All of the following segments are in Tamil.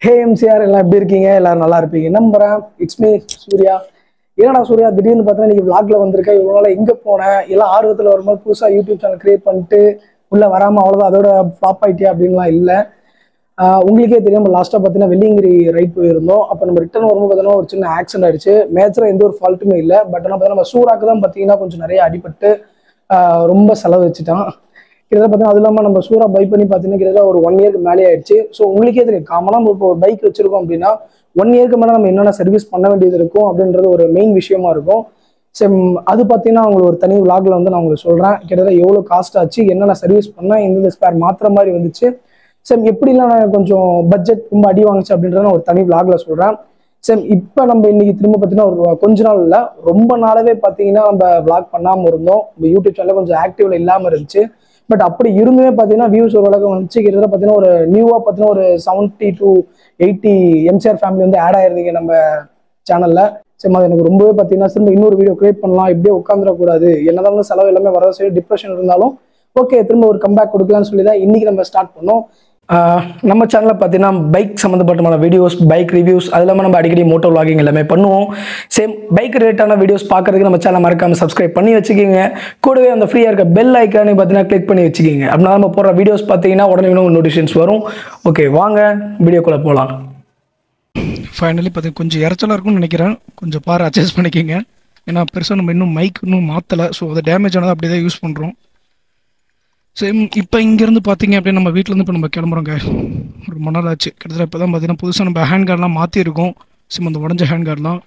ஹே எம்சிஆர் எல்லாம் எப்படி இருக்கீங்க எல்லாரும் நல்லா இருப்பீங்க நம்புறேன் இட்ஸ் மீ சூர்யா என்னடா சூர்யா திடீர்னு பார்த்தா நீங்க vlogல வந்திருக்கேன் இவ்வளோ நாள் எங்க போனேன் எல்லாம் ஆர்வத்தில் வரும்போது புதுசா யூடியூப் சேனல் கிரியேட் பண்ணிட்டு உள்ள வராம அவ்வளோதான் அதோட ஃப்ளாப் ஆயிட்டியா அப்படின்லாம் இல்லை ஆஹ் உங்களுக்கே தெரியும் லாஸ்ட்டாக பார்த்தீங்கன்னா வெள்ளிங்கிரி ரைட் போயிருந்தோம் அப்போ நம்ம ரிட்டர்ன் வரும்போது பார்த்தீங்கன்னா ஒரு சின்ன ஆக்சிடென்ட் ஆயிடுச்சு மேஜராக எந்த ஒரு ஃபால்ட்டுமே இல்லை பட் ஆனால் பார்த்தீங்கன்னா நம்ம சூறாக்கு தான் பார்த்தீங்கன்னா கொஞ்சம் நிறைய அடிபட்டு ஆஹ் ரொம்ப செலவு வச்சுட்டான் கிட்டத்தட்ட பார்த்தீங்கன்னா அது இல்லாமல் நம்ம சூறா பை பண்ணி பார்த்தீங்கன்னா கிட்டத்தட்ட ஒரு ஒன் இயர்க்கு மேலே ஆயிடுச்சு ஸோ உங்களுக்கே தெரியும் காமனாக நம்ம இப்போ ஒரு பைக் வச்சிருக்கோம் அப்படின்னா ஒன் இயர்க்கு மேலே நம்ம என்னென்ன சர்வீஸ் பண்ண வேண்டியது இருக்கும் அப்படின்றது ஒரு மெயின் விஷயமா இருக்கும் சரி அது பார்த்தீங்கன்னா உங்களுக்கு ஒரு தனி விளாக்ல வந்து நான் உங்களுக்கு சொல்கிறேன் கிட்டத்தட்ட எவ்வளோ காஸ்ட் ஆச்சு என்னென்ன சர்வீஸ் பண்ணால் எந்தெந்த ஸ்பேர் மாத்திர மாதிரி வந்துச்சு சரி எப்படிலாம் நான் கொஞ்சம் பட்ஜெட் ரொம்ப அடி வாங்குச்சு அப்படின்றத நான் ஒரு தனி விளாக்ல சொல்கிறேன் சரி இப்போ நம்ம இன்னைக்கு திரும்ப பார்த்தீங்கன்னா ஒரு கொஞ்ச நாள் இல்லை ரொம்ப நாளாவே பார்த்தீங்கன்னா நம்ம விளாக் பண்ணாமல் இருந்தோம் நம்ம யூடியூப் சேனலில் கொஞ்சம் ஆக்டிவ்ல இல்லாமல் இருந்துச்சு பட் அப்படி இருந்துமே பார்த்தீங்கன்னா வியூஸ் ஒரு உலகம் வந்துச்சு கிட்டத்தட்ட பார்த்தீங்கன்னா ஒரு நியூவாக பார்த்தீங்கன்னா ஒரு seventy to eighty MCR family வந்து ஆட் ஆயிருந்தீங்க நம்ம சேனலில் சரி அது எனக்கு ரொம்பவே பார்த்தீங்கன்னா திரும்ப இன்னொரு வீடியோ கிரியேட் பண்ணலாம் இப்படியே உட்காந்துடக்கூடாது என்னதான் வந்து செலவு எல்லாமே வரத சரி டிப்ரெஷன் இருந்தாலும் ஓகே திரும்ப ஒரு கம்பேக் கொடுக்கலாம்னு சொல்லி தான் இன்னைக்கு நம்ம ஸ்டார்ட் பண்ணோம் ஆஹ் நம்ம சேனலில் பார்த்தீங்கன்னா பைக் சம்மந்தப்பட்டமான வீடியோஸ் பைக் ரிவ்யூஸ் அது இல்லாமல் நம்ம அடிக்கடி மோட்டோ vlogging எல்லாமே பண்ணுவோம் சேம் பைக் ரிலேட்டான வீடியோஸ் பார்க்கறதுக்கு நம்ம சேனல் மறக்காம சப்ஸ்கிரைப் பண்ணி வச்சுக்கிங்க கூடவே அந்த ஃப்ரீயாக இருக்க பெல் ஐக்கானே பார்த்தீங்கன்னா கிளிக் பண்ணி வச்சுக்கிங்க அப்படின்னா நம்ம போடுற வீடியோஸ் பார்த்தீங்கன்னா உடனே இன்னும் நோட்டிஃபிகேஷன்ஸ் வரும் ஓகே வாங்க வீடியோக்குள்ளே போகலாம் ஃபைனலி பார்த்து கொஞ்சம் இறச்சலாக இருக்கும்னு நினைக்கிறேன் கொஞ்சம் பாரு அட்ஜஸ்ட் பண்ணிக்கிங்க ஏன்னா பெருசாக நம்ம இன்னும் மைக் இன்னும் மாற்றலை ஸோ அது டேமேஜ் ஆனது அப்படியே தான் யூஸ் பண்ணுறோம் சேம் இப்போ இங்கேருந்து பார்த்தீங்க அப்படியே நம்ம வீட்டிலேருந்து இப்போ நம்ம கிளம்புறோங்க ரொம்ப நாள் ஆச்சு கிட்டத்தட்ட இப்போ தான் பார்த்தீங்கன்னா புதுசாக நம்ம ஹேண்ட் கார்டெலாம் மாற்றிருக்கோம் சிம் அந்த உடஞ்ச ஹேண்ட் கார்டெலாம்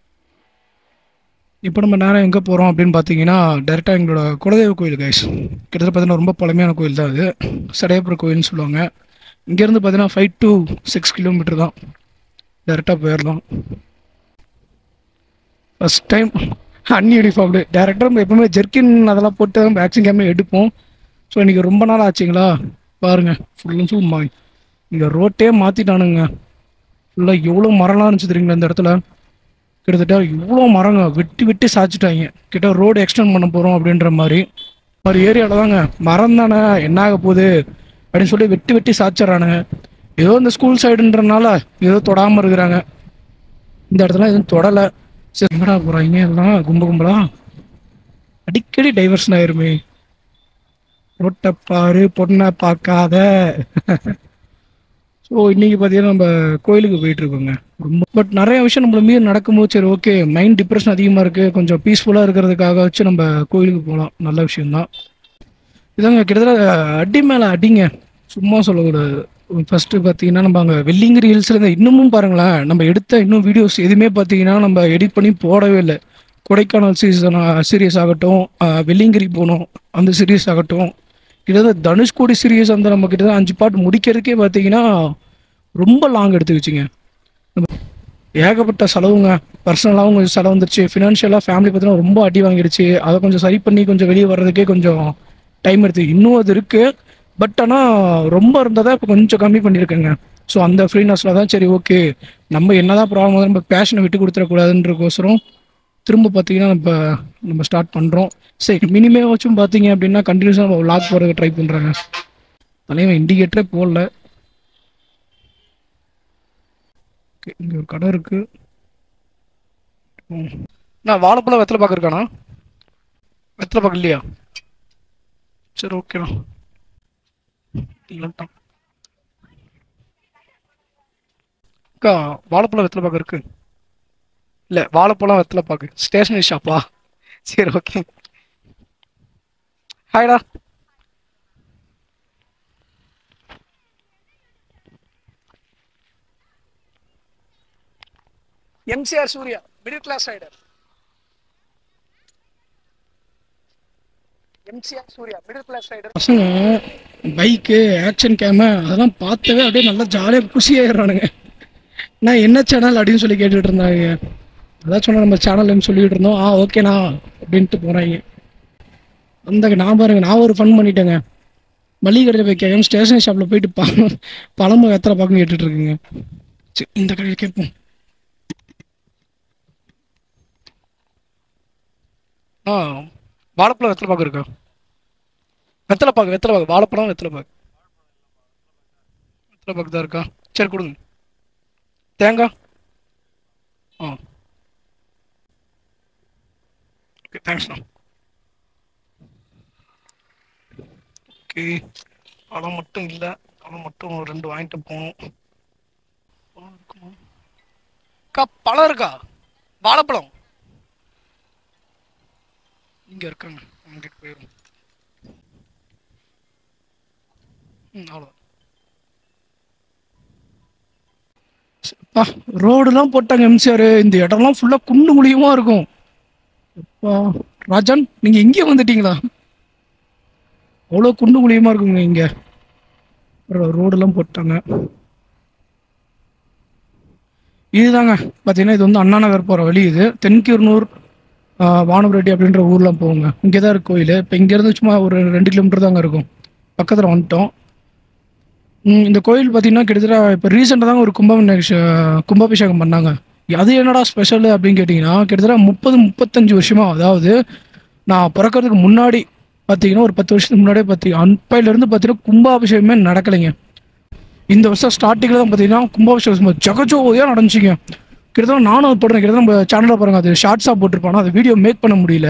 இப்போ நம்ம நேரம் எங்கே போகிறோம் அப்படின்னு பார்த்தீங்கன்னா டேரெக்டாக எங்களோட குலதெய்வ கோயில் கைஸ் கிட்டத்தட்ட பார்த்தீங்கன்னா ரொம்ப பழமையான கோயில் தான் அது சடையப்புற கோயில்னு சொல்லுவாங்க இங்கேருந்து பார்த்தீங்கன்னா ஃபைவ் டு சிக்ஸ் கிலோமீட்டர் தான் டேரெக்டாக போயிடலாம் ஃபஸ்ட் டைம் அன்யூனிஃபார்ம்டு டேரெக்டாக நம்ம எப்பவுமே ஜெர்கின் அதெல்லாம் போட்டு தான் வேக்சின் கேமே எடுப்போம் ஸோ இன்றைக்கி ரொம்ப நாள் ஆச்சுங்களா பாருங்கள் ஃபுல் அண்ட் ஃபுல் மா இங்கே ரோட்டே மாற்றிட்டானுங்க ஃபுல்லாக எவ்வளோ மரம்லாம் இருந்துச்சு தெரியுங்களா இந்த இடத்துல கிட்டத்தட்ட இவ்வளோ மரங்க வெட்டி வெட்டி சாய்ச்சிட்டாங்க கிட்ட ரோடு எக்ஸ்டெண்ட் பண்ண போகிறோம் அப்படின்ற மாதிரி ஒரு ஏரியாவில் தாங்க மரம் தானே என்ன ஆக போகுது அப்படின்னு சொல்லி வெட்டி வெட்டி சாய்ச்சிட்றானுங்க ஏதோ இந்த ஸ்கூல் சைடுன்றனால ஏதோ தொடாமல் இருக்கிறாங்க இந்த இடத்துல எதுவும் தொடலை சரி எங்கடா போகிறாங்க எல்லாம் கும்ப கும்பலா அடிக்கடி டைவர்ஷன் ஆயிருமே ரோட்டை பாரு பொண்ணை பார்க்காத ஸோ இன்னைக்கு பார்த்தீங்கன்னா நம்ம கோயிலுக்கு போயிட்டு இருக்கோங்க ரொம்ப பட் நிறைய விஷயம் நம்மள மீறி நடக்கும்போது சரி ஓகே மைண்ட் டிப்ரெஷன் அதிகமாக இருக்குது கொஞ்சம் பீஸ்ஃபுல்லாக இருக்கிறதுக்காக வச்சு நம்ம கோயிலுக்கு போகலாம் நல்ல விஷயம்தான் இதாங்க கிட்டத்தட்ட அடி மேலே அடிங்க சும்மா சொல்லக்கூடாது ஃபஸ்ட்டு பார்த்தீங்கன்னா நம்ம அங்கே வெள்ளிங்கிரி ஹில்ஸில் இருந்து இன்னமும் பாருங்களேன் நம்ம எடுத்த இன்னும் வீடியோஸ் எதுவுமே பார்த்தீங்கன்னா நம்ம எடிட் பண்ணி போடவே இல்லை கொடைக்கானல் சீசன் சீரியஸ் ஆகட்டும் அஹ், வெள்ளிங்கிரி போனோம் அந்த சீரியஸ் ஆகட்டும் கிட்டத்தட்ட தனுஷ்கோடி சீரியஸ் அந்த நம்ம கிட்ட அஞ்சு பாட்டு முடிக்கிறதுக்கே பார்த்தீங்கன்னா ரொம்ப லாங் எடுத்துக்கிச்சிங்க ஏகப்பட்ட செலவுங்க பர்சனலாகவும் கொஞ்சம் செலவு வந்துருச்சு ஃபினான்ஷியலாக ஃபேமிலி பார்த்தீங்கன்னா ரொம்ப அடி வாங்கிடுச்சு அதை கொஞ்சம் சரி பண்ணி கொஞ்சம் வெளியே வர்றதுக்கே கொஞ்சம் டைம் எடுத்து இன்னும் அது இருக்குது பட் ஆனால் ரொம்ப இருந்ததை இப்போ கொஞ்சம் கம்மி பண்ணியிருக்கேங்க ஸோ அந்த ஃப்ரீனஸில் தான் சரி ஓகே நம்ம என்னதான் ப்ராப்ளம் நம்ம பேஷனை விட்டு கொடுத்துடக்கூடாதுன்றக்கோசரம் திரும்ப பார்த்தீங்கன்னா நம்ம நம்ம ஸ்டார்ட் பண்ணுறோம் சரி மினிமே வச்சும் பார்த்தீங்க அப்படின்னா கண்டினியூஸாக நம்ம லாக் போகிறதுக்கு ட்ரை பண்ணுறாங்க தலைவன் இண்டிகேட்டரே போடல ஓகே இங்கே ஒரு கடை இருக்கு ம். நான் வாழைப்பழம் வெத்தலை பார்க்க இருக்கானா வெத்தலை பார்க்க இல்லையா சரி ஓகேண்ணா இல்லைன்ட்டா அக்கா வாழைப்பழம் வெத்தலை பார்க்க இருக்கு இல்லை வாழைப்பழம் வெத்தலை பாக்கு ஸ்டேஷனரி ஷாப்பா சரி ஓகே ஹாய்டா MCR Surya middle class rider MCR Surya middle class rider பசங்க பைக்கு ஆக்ஷன் கேம அதெல்லாம் பார்த்தவே அப்படியே நல்லா ஜாலியாக குஷியாயிடுறானுங்க நான் என்ன சேனல் அப்படின்னு சொல்லி கேட்டுட்டு இருந்தாங்க அதான் சொன்ன நம்ம சேனல்னு சொல்லிட்டு இருந்தோம் ஆ ஓகேண்ணா அப்படின்ட்டு போறாங்க அந்த நான் பாருங்க நான் ஒரு ஃபன் பண்ணிட்டேங்க மளிகை கடையில் போய் கேட்காம ஸ்டேஷனரி ஷாப்பில் போயிட்டு பழம் பழமும் எத்தனை பார்க்கணும் கேட்டுட்டு இருக்குங்க சரி இந்த கடையில் கேட்போம் ஆ வாழைப்பழம் வெத்தலை பாக்கு இருக்கா வெத்தலை பாக்கு வெத்தலை பாக்கு வாழைப்பழம் வெத்தலை பாக்கு வெத்தலை பாக்கு தான் இருக்கா சரி கொடுங்க தேங்காய் ஆ ஓகே தேங்க்ஸ்ண்ணா ஓகே பழம் மட்டும் இல்லை பழம் மட்டும் ஒரு ரெண்டு வாங்கிட்டு போகணும் பழம் இருக்குமா அக்கா பழம் இருக்கா வாழைப்பழம் இங்க இருக்காங்க அங்கிட்டு போயிடும் ம் அவ்வளோ அப்பா ரோடுலாம் போட்டாங்க எம்சிஆர் இந்த இடம்லாம் ஃபுல்லாக குண்டு குழியுமா இருக்கும் அப்பா ராஜன் நீங்கள் இங்கே வந்துட்டீங்களா அவ்வளோ குண்டு குழியுமா இருக்குங்க இங்கே ரோடெல்லாம் போட்டாங்க இதுதாங்க பார்த்தீங்கன்னா இது வந்து அண்ணா நகர் போகிற வழி இது தென்கீர்னூர் வானவரெட்டி அப்படின்ற ஊர்லாம் போகுங்க இங்கே தான் இருக்கு கோயில் இப்போ இங்கேருந்து சும்மா ஒரு ரெண்டு கிலோமீட்டர் தாங்க இருக்கும் பக்கத்தில் வந்துட்டோம் ம், இந்த கோயில் பார்த்தீங்கன்னா கிட்டத்தட்ட இப்போ ரீசெண்டாக தாங்க ஒரு கும்பாபிஷேகம் கும்பாபிஷேகம் பண்ணாங்க அது என்னடா ஸ்பெஷல் அப்படின்னு கேட்டிங்கன்னா கிட்டத்தட்ட முப்பது முப்பத்தஞ்சு வருஷமா அதாவது நான் பிறக்கிறதுக்கு முன்னாடி பார்த்தீங்கன்னா ஒரு பத்து வருஷத்துக்கு முன்னாடியே பார்த்தீங்கன்னா அன்பாயிலேருந்து பார்த்தீங்கன்னா கும்பாபிஷேகமே நடக்கலைங்க இந்த வருஷம் ஸ்டார்டிங்கில் தான் பார்த்தீங்கன்னா கும்பாபிஷேகம் சும்மா ஜகஜோதியாக நடந்துச்சுங்க கிட்டத்தட்ட நானும் போடுறேன் கிட்டத்தட்ட நம்ம சேனலில் பாருங்கள் அது ஷார்ட்ஸாக போட்டிருப்பானா அது வீடியோ மேக் பண்ண முடியல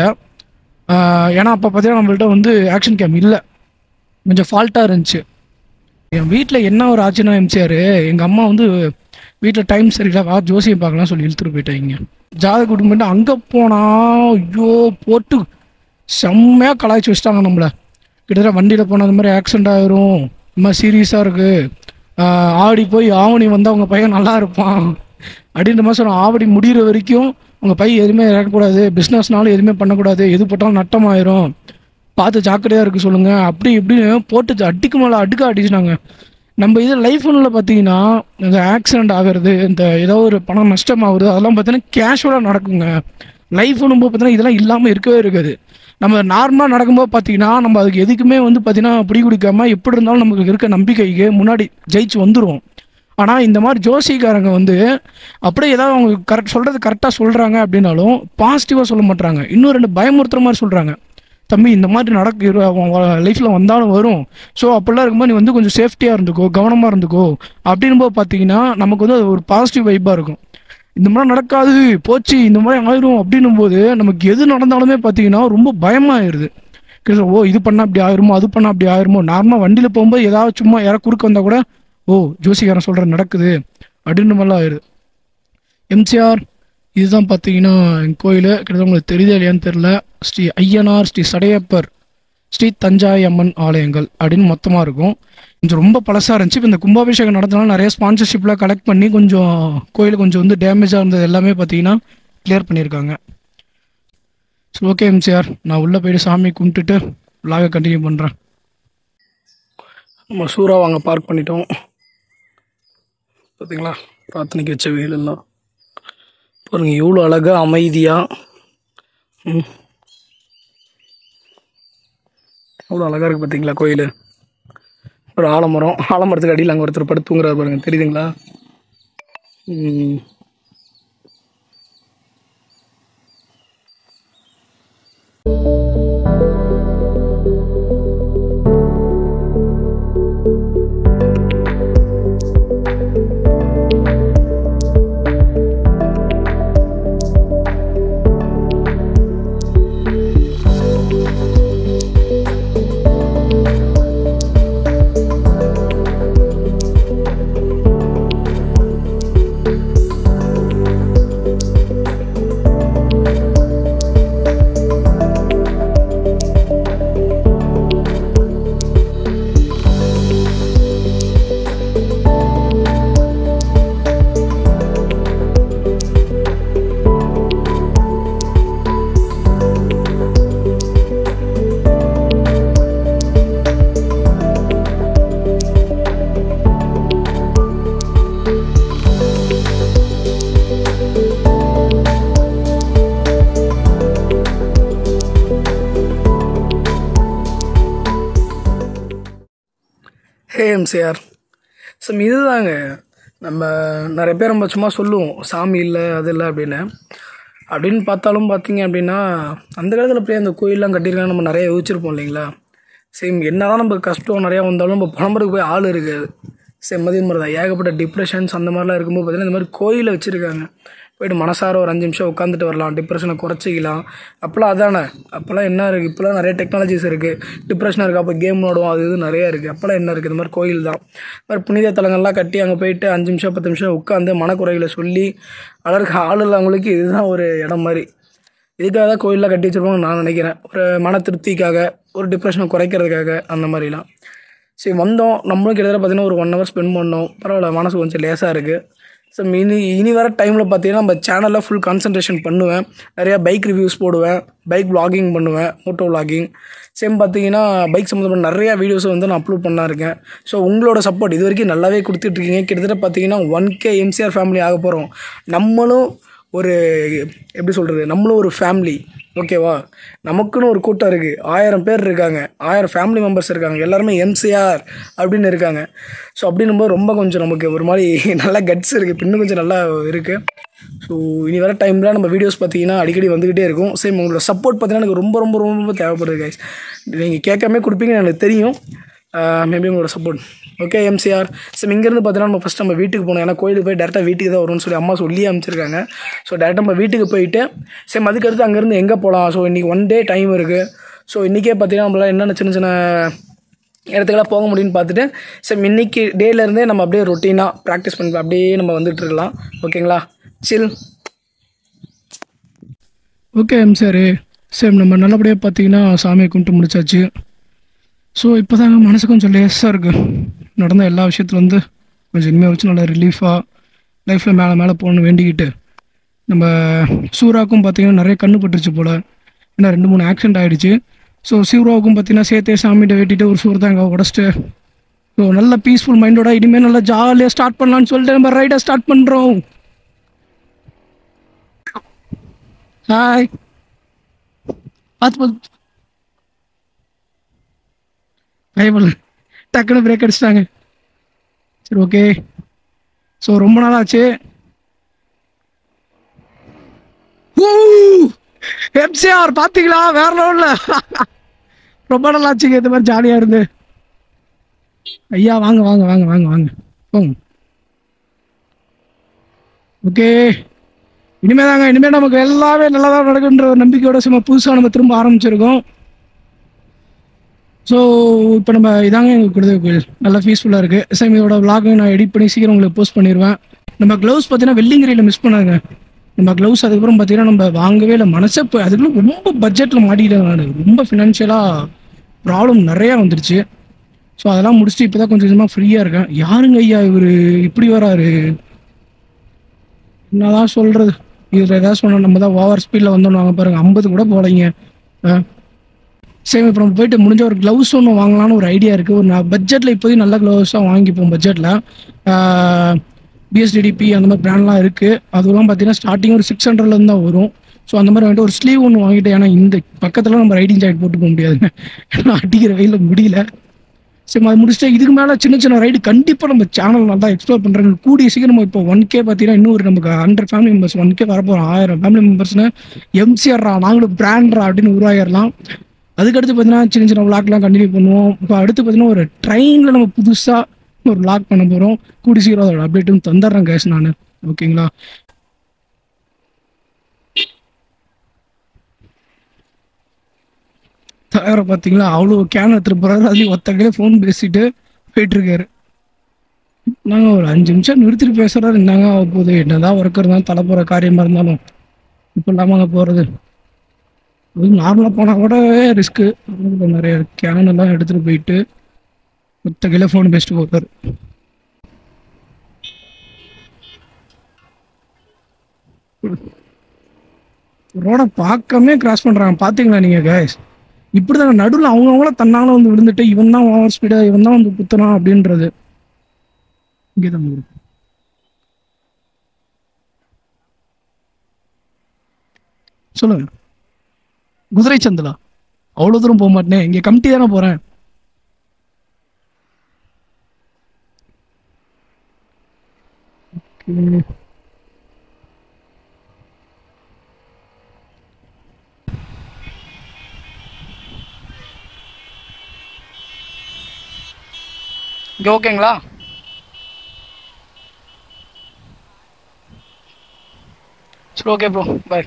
ஆஹ் ஏன்னா அப்போ பார்த்தீங்கன்னா நம்மள்ட்ட வந்து ஆக்ஷன் கேம் இல்லை கொஞ்சம் ஃபால்ட்டாக இருந்துச்சு என் வீட்டில் என்ன ஒரு ஆச்சுன்னா எம்சிஆர் எங்கள் அம்மா வந்து வீட்டில் டைம் சரியில்லை வா ஜோசியம் பார்க்கலாம் சொல்லி இழுத்துட்டு போயிட்டாங்க ஜாதக குடும்பம் அங்கே போனால் ஐயோ போட்டு செம்மையாக கலாய்ச்சி வச்சிட்டாங்க நம்மளை கிட்டத்தட்ட வண்டியில் போனால் அந்த மாதிரி ஆக்சிடென்ட் ஆயிரும் இந்த மாதிரி சீரியஸாக இருக்குது ஆடி போய் ஆவணி வந்து அவங்க பையன் நல்லா இருப்பான் அப்படின்ற மாதிரி சொன்ன ஆவடி முடிகிற வரைக்கும் உங்கள் பையன் எதுவுமே இறக்கக்கூடாது பிஸ்னஸ்னாலும் எதுவுமே பண்ணக்கூடாது எது போட்டாலும் நட்டமாயிரும் பார்த்து ஜாக்கிரதையாக இருக்க சொல்லுங்க அப்படி இப்படின்னு போட்டு அடிக்கு மேலே அடுக்க அடிச்சுனாங்க நம்ம இது லைஃப் ஒன்றில் பார்த்தீங்கன்னா இந்த ஆக்சிடென்ட் ஆகிறது இந்த ஏதோ ஒரு பணம் நஷ்டம் ஆகுது அதெல்லாம் பார்த்தீங்கன்னா கேஷுவலாக நடக்குங்க லைஃப் ஒன்றும் பார்த்தீங்கன்னா இதெல்லாம் இல்லாமல் இருக்கவே இருக்காது நம்ம நார்மலாக நடக்கும்போது பார்த்தீங்கன்னா நம்ம அதுக்கு எதுக்குமே வந்து பார்த்தீங்கன்னா பிடி குடிக்காம எப்படி இருந்தாலும் நமக்கு இருக்க நம்பிக்கைக்கு முன்னாடி ஜெயிச்சு வந்துருவோம் ஆனால் இந்த மாதிரி ஜோசிக்காரங்க வந்து அப்படியே ஏதாவது அவங்க கரெக்ட் சொல்கிறது கரெக்டாக சொல்கிறாங்க அப்படின்னாலும் பாசிட்டிவாக சொல்ல மாட்றாங்க இன்னும் ரெண்டு பயமுறுத்துற மாதிரி சொல்கிறாங்க தம்பி இந்த மாதிரி நடக்க லைஃப்பில் வந்தாலும் வரும் ஸோ அப்படிலாம் இருக்கும்போது நீ வந்து கொஞ்சம் சேஃப்டியாக இருந்துக்கோ கவனமாக இருந்துக்கோ அப்படின்போது பார்த்தீங்கன்னா நமக்கு வந்து அது ஒரு பாசிட்டிவ் வைப்பாக இருக்கும் இந்த மாதிரி நடக்காது போச்சு இந்த மாதிரி ஆயிரும் அப்படின்னும் போது நமக்கு எது நடந்தாலுமே பார்த்தீங்கன்னா ரொம்ப பயமாயிருது கிட்ட ஓ இது பண்ணால் அப்படி ஆயிருமோ அது பண்ணால் அப்படி ஆயிருமோ நார்மலாக வண்டியில் போகும்போது ஏதாவது சும்மா யாராவது குறுக்க வந்தால் கூட ஓ ஜோசிகாரன் சொல்கிறது நடக்குது அப்படின்ற மாதிரிலாம் ஆயிடுது எம்சிஆர் இதுதான் பார்த்தீங்கன்னா என் கோயில் கிட்டத்தட்ட உங்களுக்கு தெரியுதா இல்லையான்னு தெரில ஸ்ரீ ஐயனார் ஸ்ரீ சடையப்பர் ஸ்ரீ தஞ்சாய் அம்மன் ஆலயங்கள் அப்படின்னு மொத்தமாக இருக்கும் கொஞ்சம் ரொம்ப பழசாக இருந்துச்சு இப்போ இந்த கும்பாபிஷேகம் நடத்தினால நிறைய ஸ்பான்சர்ஷிப்லாம் கலெக்ட் பண்ணி கொஞ்சம் கோயில் கொஞ்சம் வந்து டேமேஜாக இருந்தது எல்லாமே பார்த்தீங்கன்னா கிளியர் பண்ணியிருக்காங்க சரி ஓகே எம்சிஆர் நான் உள்ளே போயிட்டு சாமி கும்பிட்டுட்டு விலாகை கண்டினியூ பண்ணுறேன் நம்ம சூறா வாங்க பார்க் பண்ணிட்டோம் பார்த்தீங்களா பிரார்த்தனைக்கு வச்ச வீலெல்லாம் பாருங்க எவ்வளோ அழகா அமைதியாக ம் எவ்வளோ அழகாக இருக்குது பார்த்தீங்களா கோயில் ஒரு ஆலமரம் ஆலமரத்துக்கு அடியில் அங்கே ஒருத்தர் படுத்து தூங்குறாரு பாருங்க தெரியுதுங்களா ம் ஹே எம்சிஆர் சம் இதுதாங்க நம்ம நிறைய பேர் நம்ம சும்மா சொல்லுவோம் சாமி இல்லை அது இல்லை அப்படின்னு அப்படின்னு பார்த்தாலும் பார்த்தீங்க அப்படின்னா அந்த காலத்தில் அப்படியே அந்த கோயிலெலாம் கட்டியிருக்காங்க நம்ம நிறைய யோசிச்சிருப்போம் இல்லைங்களா சேம் என்ன தான் நம்ம கஷ்டம் நிறையா வந்தாலும் நம்ம புலம்புறதுக்கு போய் ஆள் இருக்காது செம்மதி மாதிரி தான் ஏகப்பட்ட டிப்ரெஷன்ஸ் அந்த மாதிரிலாம் இருக்கும்போது பார்த்தீங்கன்னா இந்த மாதிரி கோயிலை வச்சுருக்காங்க போயிட்டு மனசார ஒரு அஞ்சு நிமிஷம் உட்காந்துட்டு வரலாம் டிப்ரெஷனை குறைச்சிக்கலாம் அப்போல்லாம் அதானே அப்போல்லாம் என்ன இருக்குது இப்போலாம் நிறைய டெக்னாலஜிஸ் இருக்குது டிப்ரெஷனாக இருக்குது அப்போ கேம் விளாடுவோம் அது இது நிறைய இருக்குது அப்போல்லாம் என்ன இருக்குது இந்த மாதிரி கோயில் தான் இந்த மாதிரி புனித தலங்கள்லாம் கட்டி அங்கே போயிட்டு அஞ்சு நிமிஷம் பத்து நிமிஷம் உட்காந்து மனக்குறைகளை சொல்லி அழகு ஆள் இல்லாதவங்களுக்கு இதுதான் ஒரு இடம் மாதிரி இதுக்காக தான் கோயிலெலாம் கட்டி வச்சிருப்பாங்க நான் நினைக்கிறேன் ஒரு மன திருப்திக்காக ஒரு டிப்ரெஷனை குறைக்கிறதுக்காக அந்த மாதிரிலாம் சரி வந்தோம் நம்மளும் கிட்டத்தட்ட பார்த்தீங்கன்னா ஒரு ஒன் ஹவர் ஸ்பெண்ட் பண்ணோம் பரவாயில்ல மனசு கொஞ்சம் லேசாக இருக்குது ஸோ இனி இனி வர டைமில் பார்த்தீங்கன்னா நம்ம சேனலில் ஃபுல் கான்சன்ட்ரேஷன் பண்ணுவேன் நிறையா பைக் ரிவ்யூஸ் போடுவேன் பைக் vlogging பண்ணுவேன் மோட்டோ vlogging சேம் பார்த்தீங்கன்னா பைக் சம்மந்தப்பட்ட நிறையா வீடியோஸை வந்து நான் அப்லோட் பண்ணா இருக்கேன் ஸோ உங்களோட சப்போர்ட் இது வரைக்கும் நல்லாவே கொடுத்துட்ருக்கீங்க கிட்டத்தட்ட பார்த்தீங்கன்னா ஒன் கே எம்சிஆர் ஃபேமிலி ஆக போகிறோம் நம்மளும் ஒரு எப்படி சொல்கிறது நம்மளும் ஒரு ஃபேமிலி ஓகேவா நமக்குன்னு ஒரு கூட்டம் இருக்குது ஆயிரம் பேர் இருக்காங்க ஆயிரம் ஃபேமிலி மெம்பர்ஸ் இருக்காங்க எல்லாருமே எம்சிஆர் அப்படின்னு இருக்காங்க ஸோ அப்படின்னும்போது ரொம்ப கொஞ்சம் நமக்கு ஒரு மாதிரி நல்ல கட்ஸ் இருக்குது இப்போ இன்னும் கொஞ்சம் நல்லா இருக்குது ஸோ இனி வர டைமில் நம்ம வீடியோஸ் பார்த்தீங்கன்னா அடிக்கடி வந்துக்கிட்டே இருக்கும் சேம் உங்களோட சப்போர்ட் பார்த்தீங்கன்னா எனக்கு ரொம்ப ரொம்ப ரொம்ப ரொம்ப தேவைப்படுது கைஸ் நீங்கள் கேட்காம கொடுப்பீங்கன்னு எனக்கு தெரியும் மேபி உங்களோட சப்போர்ட் ஓகே எம்சிஆர் ஸோ இங்கேருந்து பார்த்தீங்கன்னா நம்ம ஃபஸ்ட் நம்ம வீட்டுக்கு போகணும் ஏன்னா கோயிலுக்கு போய் டேரெக்டாக வீட்டுக்கு தான் வரும்னு சொல்லி அம்மா சொல்லி அமைச்சிருக்காங்க ஸோ டேரெக்டாக நம்ம வீட்டுக்கு போயிட்டு சேம் அதுக்கடுத்து அங்கேருந்து எங்கே போகலாம் ஸோ இன்றைக்கி ஒன் டே டைம் இருக்குது ஸோ இன்றைக்கே பார்த்தீங்கன்னா நம்மளால் என்னென்ன சின்ன சின்ன இடத்துக்கெல்லாம் போக முடியும்னு பார்த்துட்டு சரி இன்னைக்கு டேலேருந்தே நம்ம அப்படியே ரொட்டீனாக ப்ராக்டிஸ் பண்ணி அப்படியே நம்ம வந்துட்டு இருக்கலாம் ஓகேங்களா சில் ஓகே எம் சார் சரி நம்ம நல்லபடியாக பார்த்தீங்கன்னா சாமியை கும்பிட்டு முடிச்சாச்சு ஸோ இப்போ தாங்க மனசு கொஞ்சம் லேஸாக இருக்கு நடந்த எல்லா விஷயத்துல வந்து கொஞ்சம் இனிமேல் வச்சு நல்லா ரிலீஃபாக லைஃப்பில் மேலே மேலே போகணும்னு வேண்டிக்கிட்டு நம்ம சூறாக்கும் பார்த்தீங்கன்னா நிறைய கண்ணு பட்டுருச்சு போல் ஏன்னா ரெண்டு மூணு ஆக்சிடென்ட் ஆகிடுச்சு ஸோ சிவராவுக்கும் பார்த்தீங்கன்னா சேர்த்தே சாமிகிட்ட வெட்டிட்டு ஒரு சூறு தாங்க உடச்சிட்டு ஸோ நல்ல பீஸ்ஃபுல் மைண்டோட இனிமேல் நல்லா ஜாலியாக ஸ்டார்ட் பண்ணலாம்னு சொல்லிட்டு நம்ம ரைடை ஸ்டார்ட் பண்ணுறோம் ஹாய் பார்த்து பார்த்து பயப்படல டக்குன்னு பிரேக் அடிச்சிட்டாங்க சரி ஓகே ஸோ ரொம்ப நாள் ஆச்சு எம்சிஆர் பார்த்தீங்களா வேற லெவல்ல ரொம்ப நாள் ஆச்சுங்க இந்த மாதிரி ஜாலியாக இருந்து ஐயா வாங்க வாங்க வாங்க வாங்க வாங்க போங்க ஓகே இனிமே தாங்க இனிமே நமக்கு எல்லாமே நல்லதாக நடக்குன்ற ஒரு நம்பிக்கையோட சும்மா புதுசாக நம்ம திரும்ப ஆரம்பிச்சிருக்கோம் ஸோ இப்போ நம்ம இதாங்க எங்களுக்கு குருதேவ கோயில் நல்லா பீஸ்ஃபுல்லாக இருக்குது சார் இதோட vlog-ஐ நான் எடிட் பண்ணி சீக்கிரம் உங்களுக்கு போஸ்ட் பண்ணிடுவேன் நம்ம க்ளவுஸ் பார்த்தீங்கன்னா வெள்ளிங்கிரியில் மிஸ் பண்ணாங்க நம்ம க்ளவுஸ் அதுக்கப்புறம் பார்த்தீங்கன்னா நம்ம வாங்கவே இல்லை மனசை இப்போ அதுக்குள்ள ரொம்ப பட்ஜெட்டில் மாட்டிக்கிட்டேன் நான் ரொம்ப ஃபினான்ஷியலாக ப்ராப்ளம் நிறையா வந்துருச்சு ஸோ அதெல்லாம் முடிச்சுட்டு இப்போ தான் கொஞ்சம் கொஞ்சமாக ஃப்ரீயாக இருக்கேன் யாருங்க ஐயா இவர் இப்படி வராரு என்னதான் சொல்கிறது இதில் ஏதாவது சொன்னால் நம்ம தான் ஓவர் ஸ்பீடில் வந்தோம் நாங்கள் பாருங்கள் ஐம்பது கூட போகலைங்க ஆ சரி இப்போ நம்ம போயிட்டு முடிஞ்ச ஒரு க்ளவுஸ் ஒன்று வாங்கலாம்னு ஒரு ஐடியா இருக்குது ஒரு நான் பட்ஜெட்டில் இப்போதைக்கு நல்ல க்ளவுஸாக வாங்கிப்போம் பட்ஜெட்டில் பிஎஸ்டிடிபி அந்த மாதிரி பிராண்ட்லாம் இருக்குது அதெல்லாம் பார்த்தீங்கன்னா ஸ்டார்டிங் ஒரு சிக்ஸ் ஹண்ட்ரட்லேருந்து தான் வரும் ஸோ அந்த மாதிரி வந்துட்டு ஒரு ஸ்லீவ் ஒன்று வாங்கிட்டு ஏன்னா இந்த பக்கத்தில் நம்ம ரைடிங் ஜாக்கெட் போட்டு போக முடியாதுங்க ஏன்னா அடிக்கிற வெயில முடியல சரி அது முடிச்சுட்டு இதுக்கு மேலே சின்ன சின்ன ரைடு கண்டிப்பாக நம்ம சேனல் நல்லா எக்ஸ்ப்ளோர் பண்ணுறாங்க கூடிய சீக்கிரம் நம்ம இப்போ ஒன் கே பார்த்தீங்கன்னா இன்னும் ஒரு நமக்கு hundred family members one K வரப்போகிறோம் ஆயிரம் ஃபேமிலி மெம்பர்ஸ்னு எம்சிஆர்ரா நாங்களும் பிராண்ட்ரா அப்படின்னு உருவாகிடலாம் அதுக்கடுத்து பார்த்தீங்கன்னா சின்ன சின்ன விளாக்லாம் கண்டினியூ பண்ணுவோம் இப்போ அடுத்து பார்த்தீங்கன்னா ஒரு ட்ரெயினில் நம்ம புதுசாக ஒரு விளாக் பண்ண போகிறோம் கூடி சீக்கிரம் அதோட அப்டேட்டும் தந்துடுறேன் கேஸ் நான் ஓகேங்களா தவிர பார்த்தீங்களா அவ்வளோ கேன் எடுத்துட்டு போறாரு அதுலேயும் ஒத்த கையில ஃபோன் பேசிட்டு போயிட்டு இருக்காரு நாங்கள் ஒரு அஞ்சு நிமிஷம் நிறுத்திட்டு பேசுறாரு என்னங்க ஆக போகுது என்னதான் ஒர்க் இருந்தாலும் தலை போகிற காரியமா இருந்தாலும் இப்போ இல்லாமல் போகிறது அது நார்மலாக போனால் கூட ரிஸ்க்கு நிறைய கேன் எல்லாம் எடுத்துகிட்டு போயிட்டு ஒத்த கையில ஃபோன் பேசிட்டு போகிறாரு ரோட பார்க்கமே கிராஸ் பண்றாங்க பாத்தீங்களா நீங்க கைஸ் இப்படிதான் நடுவில் அவங்க அவங்கள தன்னால வந்து விழுந்துட்டு இவன் தான் ஓவர் ஸ்பீடா இவன் தான் வந்து குத்துறான் அப்படின்றது இங்கேதான் வரும். சொல்லுங்க குதிரை சந்தலா அவ்வளவு தூரம் போக மாட்டேனே இங்க கமிட்டி தானே போறேன் Okay. இங்கே ஓகேங்களா சரி ஓகே ப்ரோ பாய்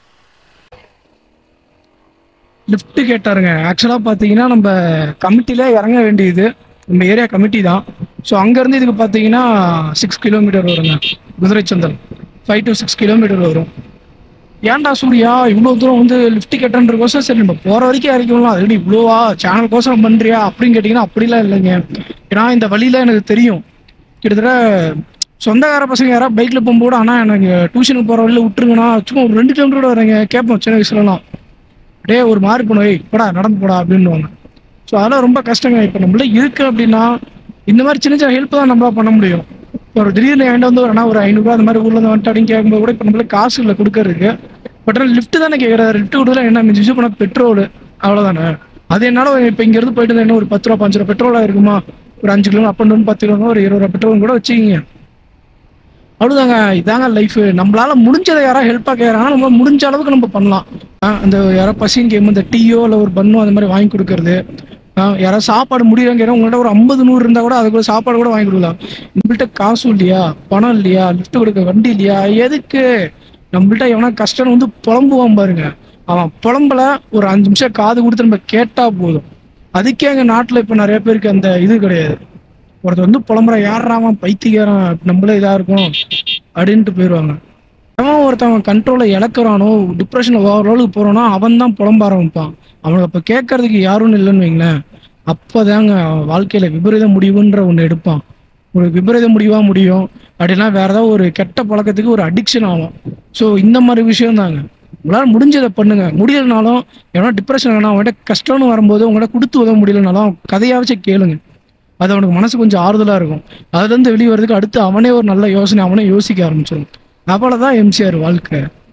லிஃப்ட் கேட்டாருங்க ஆக்சுவலாக பார்த்தீங்கன்னா நம்ம கமிட்டியில் இறங்க வேண்டியது நம்ம ஏரியா கமிட்டி தான் ஸோ அங்கேருந்து இதுக்கு பார்த்தீங்கன்னா சிக்ஸ் கிலோமீட்டர் வருங்க Kuthiraichanthal five to six kilometre வரும் ஏன்டா சூர்யா இவ்வளோ தூரம் வந்து லிஃப்ட் கேட்டன்றக்கோசம் சரி நம்ம போகிற வரைக்கும் இறக்கிக்கலாம் அது இவ்வளோவா சேனல் கோசம் பண்ணுறியா அப்படின்னு கேட்டிங்கன்னா அப்படிலாம் இல்லைங்க ஏன்னா இந்த வழியில் எனக்கு தெரியும் கிட்டத்தட்ட சொந்தக்கார பசங்க யாராவது பைக்கில் போகும்போது ஆனால் எனக்கு டியூஷனுக்கு போகிற வழியில் விட்டுருங்கண்ணா சும்மா ஒரு ரெண்டு கிலோமீட்டர் வரேங்க கேட்போம் சின்ன வயசுலலாம் டே ஒரு மாறி போனோம் ஏய் போடா நடந்து போடா அப்படின்னுவாங்க ஸோ அதெல்லாம் ரொம்ப கஷ்டங்க இப்போ நம்மள இருக்கு அப்படின்னா இந்த மாதிரி சின்ன சின்ன ஹெல்ப் தான் நம்மளால பண்ண முடியும் இப்போ ஒரு திடீர்னு என்கிட்ட வந்து ஒரு அண்ணா ஒரு ஐநூறுரூவா அந்த மாதிரி ஊர்ல இருந்து வந்துட்டு அப்படின்னு கேட்கும்போது கூட இப்போ நம்மளுக்கு காசு இல்லை கொடுக்கறதுக்கு பட் ஆனால் லிஃப்ட் தானே கேட்குறாரு லிஃப்ட் கொடுத்தா என்ன மிஞ்சி பண்ண பெட்ரோல் அவ்வளோதானே அது என்னால் இப்போ இங்கேருந்து போயிட்டு இருந்தா என்ன ஒரு பத்து ரூபா பஞ்சு ரூபா பெட்ரோலாக இருக்குமா ஒரு அஞ்சு கிலோ அப் அண்ட் டவுன் பத்து கிலோ ஒரு இருபது ரூபா பெட்ரோல் கூட வச்சுக்கிங்க அவ்வளோதாங்க இதாங்க லைஃப் நம்மளால முடிஞ்சதை யாராவது ஹெல்ப்பாக கேட்குறாங்கன்னா நம்ம முடிஞ்ச அளவுக்கு நம்ம பண்ணலாம் ஆ, அந்த யாராவது பசின்னு கேட்கும் இந்த டீயோ இல்லை ஒரு பன்னோ அந்த மாதிரி வாங்கி கொடுக்கறது ஆ, யாராவது சாப்பாடு முடியலங்கிற உங்கள்கிட்ட ஒரு ஐம்பது நூறு இருந்தால் கூட அதுக்கு ஒரு சாப்பாடு கூட வாங்கி கொடுக்கலாம் நம்மள்ட்ட காசும் இல்லையா பணம் இல்லையா லிஃப்ட் கொடுக்க வண்டி இல்லையா எதுக்கு நம்மள்ட்ட எவனா கஷ்டம் வந்து புலம்புவான் பாருங்க அவன் புலம்பல ஒரு அஞ்சு நிமிஷம் காது கொடுத்து நம்ம கேட்டா போதும் அதுக்கே எங்கள் நாட்டில் இப்போ நிறைய பேருக்கு அந்த இது கிடையாது ஒருத்தர் வந்து புலம்புற யாராவன் பைத்தியக்காரன் நம்மளே இதா இருக்கும் அப்படின்ட்டு போயிடுவாங்க அவன் ஒருத்தவன் கண்ட்ரோலை இழக்கிறானோ டிப்ரெஷன் ஓவராலுக்கு போறானோ அவன் தான் புலம்ப ஆரம்பிப்பான் அவனுக்கு அப்போ கேட்கறதுக்கு யாரும் இல்லைன்னு வைங்களேன் அப்போதாங்க அவன் வாழ்க்கையில விபரீத முடிவுன்ற ஒன்று எடுப்பான் ஒரு விபரீத முடிவா முடியும் அப்படின்னா வேற ஏதாவது ஒரு கெட்ட பழக்கத்துக்கு ஒரு அடிக்ஷன் ஆகும் ஸோ இந்த மாதிரி விஷயம் தாங்க உங்களால் முடிஞ்சதை பண்ணுங்க முடியலனாலும் எவனா டிப்ரெஷன் வேணா அவன்கிட்ட கஷ்டம்னு வரும்போது உங்கள்கிட்ட கொடுத்து உதவ முடியலனாலும் கதையாவச்சும் கேளுங்க அது அவனுக்கு மனசு கொஞ்சம் ஆறுதலாக இருக்கும் அதுலேருந்து வெளியே வரதுக்கு அடுத்து அவனே ஒரு நல்ல யோசனை அவனே யோசிக்க ஆரம்பிச்சிடும் அவ்வளோதான் எம்சிஆர் வாழ்க்கை